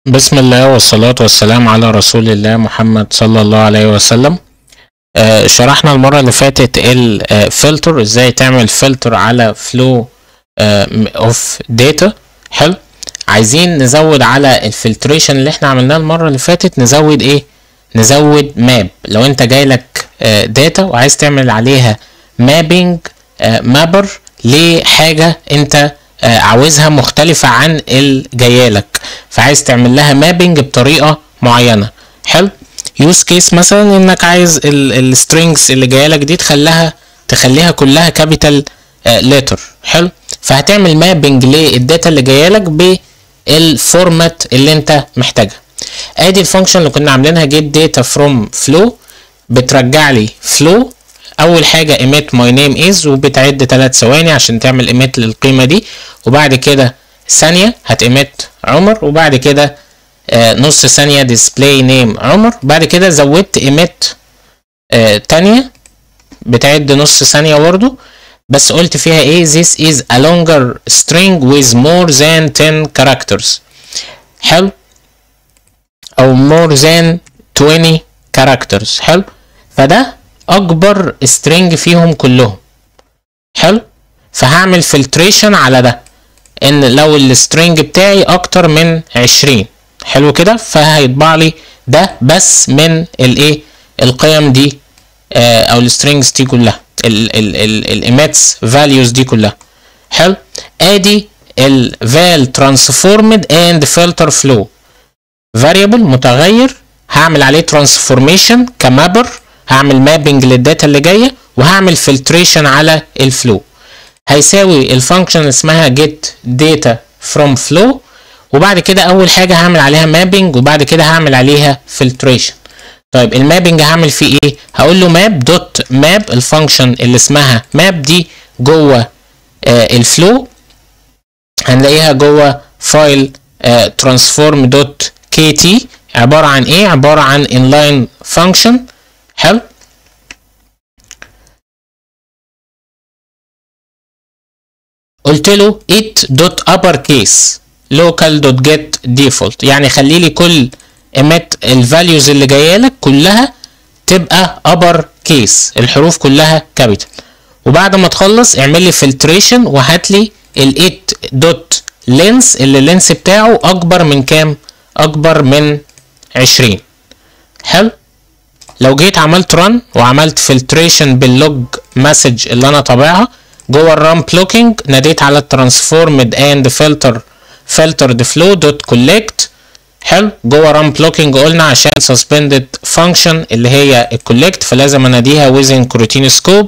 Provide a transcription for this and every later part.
بسم الله والصلاة والسلام على رسول الله محمد صلى الله عليه وسلم آه شرحنا المرة اللي فاتت الفلتر ازاي تعمل فلتر على فلو اوف داتا حلو عايزين نزود على الفلتريشن اللي احنا عملناه المرة اللي فاتت نزود ايه نزود ماب لو انت جايلك داتا وعايز تعمل عليها مابينج مابر لحاجة انت آه عاوزها مختلفة عن الجايالك فعايز تعمل لها مابينج بطريقة معينة حلو يوز كيس مثلا انك عايز السترينجز اللي جايلك دي تخليها تخليها كلها كابيتال لتر حلو فهتعمل مابينج للداتا اللي جايلك بالفورمات اللي انت محتاجها ادي الفانكشن اللي كنا عاملينها get data from flow بترجع لي flow اول حاجه emit my name is وبتعد 3 ثواني عشان تعمل emit للقيمه دي وبعد كده ثانيه هتemit عمر وبعد كده آه نص ثانيه display name عمر بعد كده زودت emit آه تانية بتعد نص ثانيه برضه بس قلت فيها ايه this is a longer string with more than 10 characters حلو او more than 20 characters حلو فده اكبر string فيهم كلهم حلو فهعمل فلتريشن على ده ان لو السترينج بتاعي اكتر من عشرين حلو كده فهيطبع لي ده بس من الايه القيم دي آه او السترينجز دي كلها الاميتس فاليوز دي كلها حلو ادي الفال ترانسفورمد اند فلتر فلو فاريبل متغير هعمل عليه ترانسفورميشن كمابر هعمل مابنج للداتا اللي جايه وهعمل فلتريشن على الفلو هيساوي الفانكشن اسمها get data from flow وبعد كده اول حاجه هعمل عليها مابنج وبعد كده هعمل عليها فلتريشن طيب المابنج هعمل فيه ايه هقول له ماب دوت ماب الفانكشن اللي اسمها ماب دي جوه آه الفلو هنلاقيها جوه فايل آه transform دوت kt عباره عن ايه عباره عن inline function حلو قلت له it dot upper case local dot get default يعني خلي لي كل emit الفاليوز اللي جايه لك كلها تبقى upper case الحروف كلها capital وبعد ما تخلص اعمل لي filtration وهات لي ال it dot length اللي اللينس بتاعه اكبر من كام اكبر من عشرين حلو لو جيت عملت رن وعملت فلتريشن باللوج مسج اللي انا طابعها جوه الران بلوكينج ناديت على الترانسفورمد اند فلتر فلترد فلو دوت كولكت حلو جوه ران بلوكينج قلنا عشان سسبندد فانكشن اللي هي الكولكت فلازم اناديها within كروتين سكوب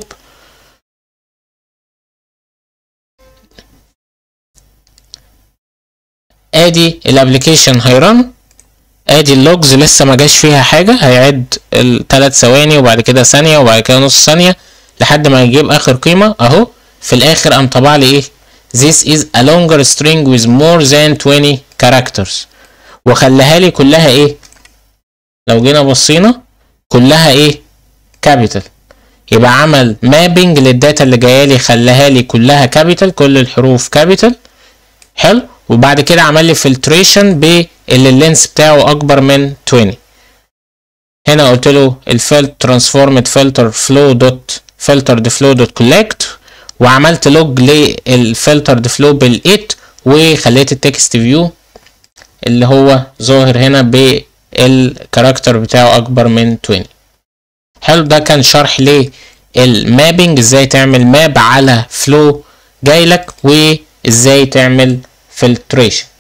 ادي الابلكيشن هيرن ادي اللوجز لسه ما جاش فيها حاجة هيعد التلات ثواني وبعد كده ثانية وبعد كده نص ثانية لحد ما يجيب اخر قيمة اهو في الاخر قام طبع لي ايه this is a longer string with more than 20 characters وخلاها لي كلها ايه لو جينا بصينا كلها ايه capital يبقى عمل مابنج للداتا اللي جايه لي خلاها لي كلها capital كل الحروف capital حلو وبعد كده عمل لي فلتريشن باللي اللينس بتاعه اكبر من 20 هنا قلت له الفلت ترانسفورمد فلتر فلو دوت فلتر دي فلو دوت كولكت وعملت لوج للفلتر دي فلو بالايت وخليت التكست فيو اللي هو ظاهر هنا بالكاركتر بتاعه اكبر من 20 حلو ده كان شرح للمابنج ازاي تعمل ماب على فلو جايلك وازاي تعمل filtration